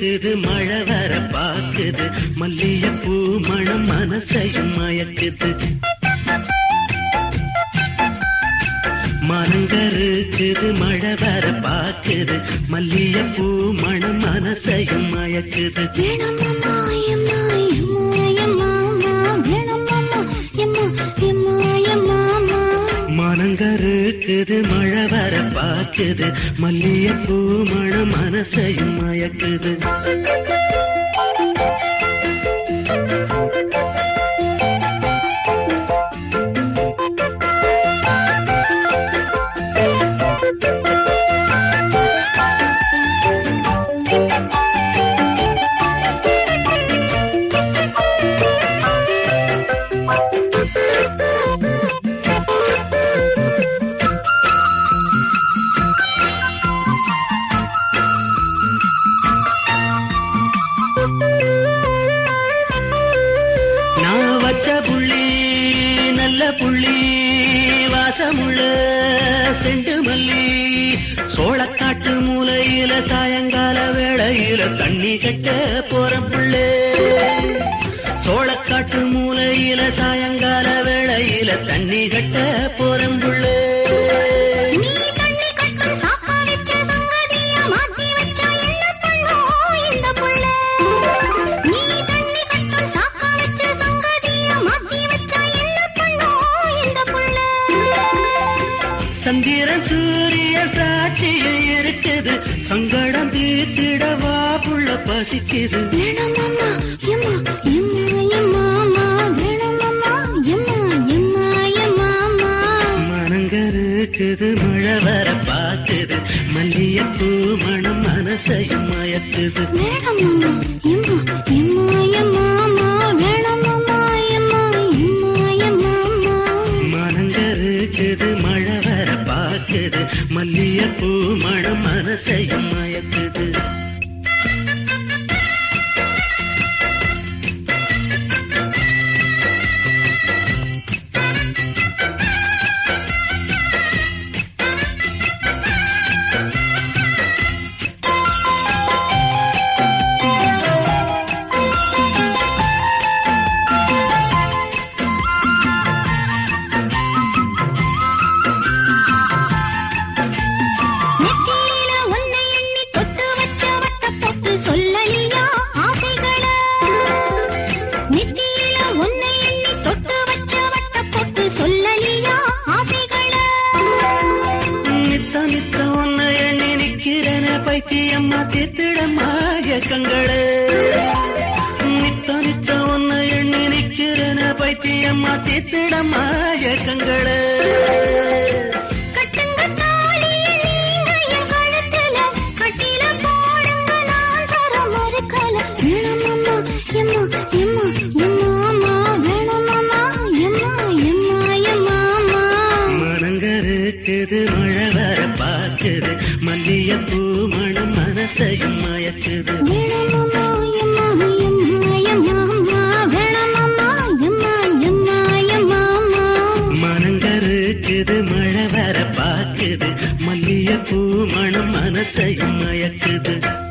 இருக்குது மழை வர பாக்குது மல்லிகைப்பூ மணம் மனசையும் மயக்குது மனங்கருக்குது மழை வர பாக்குது மல்லிகைப்பூ மணம் மனசையும் மயக்குது வேணாமம்மா, எம்மா, எம்மா, எம்மாமா. வேணாமம்மா, எம்மா, எம்மா, எம்மாமா. மனங்கருக்குது மழை வர பாக்குது மல்லிகைப்பூ மணம் மனசையும் மயக்குது நான் வச்ச புள்ளி நல்ல புள்ளி வாசமுள்ள செண்டு மல்லி சோளக்காட்டு மூலையில சாயங்கால வேளையில தண்ணி கட்ட போற புள்ளே சோளக்காட்டு மூலையில சாயங்கால வேளையில தண்ணி கட்ட போற புள்ளே நீ தண்ணி கட்டும் சாப்பா வச்ச சங்கதிய மாத்தி வச்சா என்ன பண்ணும் இந்த புள்ள? நீ தண்ணி கட்டும் சாப்பா வச்ச சங்கதிய மாத்தி வச்சா என்ன பண்ணும் இந்த புள்ள? சந்திரன் சூரிய சாட்சியில் இருக்குது சங்கடம் தீர்த்திடவா புள்ள பசிக்குது வேணாமம்மா, எம்மா, எம்மா, எம்மாமா. வேணாமம்மா, எம்மா, எம்மா, எம்மாமா. மனங்கருக்குது மழை வர பாக்குது மல்லிகைப்பூ மனம் மனசையும் மயக்குது வேணாமம்மா, எம்மா, எம்மா, எம்மாமா. வேணாமம்மா, எம்மா, எம்மா, எம்மாமா. மனங்கருக்குது மழை வர பாக்குது மல்லிகைப்பூ மனம் மனசையும் மயக்குது நெத்தியில உன்னை எண்ணி தொட்டு வச்ச வட்டப்பொட்டு சொல்லலியா ஆசைகள நெத்தியில உன்னை எண்ணி தொட்டு வச்ச வட்டப்பொட்டு சொல்லலியா ஆசைகள நித்த நித்த ஒன்ன எண்ணி நிக்கிறன பைத்தியம்மா தீர்த்திடம்மா கங்களே நித்த நித்த ஒன்ன எண்ணி நிக்கிறன பைத்தியம்மா தீர்த்திடம்மா கங்களே கட்டுங்க தாலிய நீங்க என் கழுத்துல கட்டில போடுங்க நான் தர மறுக்கல வேணாமம்மா எம்மா எம்மா எம்மாமா வேணாமம்மா எம்மா எம்மா எம்மாமா மனங்கருக்குது மழை வர பாக்குது மல்லிகைப்பூ மனம் மனசையும் மயக்குது வேணாமம்மா எம்மா எம்மா எம்மாமா வேணாமம்மா எம்மா எம்மா எம்மாமா மனங்கருக்குது மழை வர பாக்குது மல்லிகைப்பூ மனம் மனசையும் மயக்குது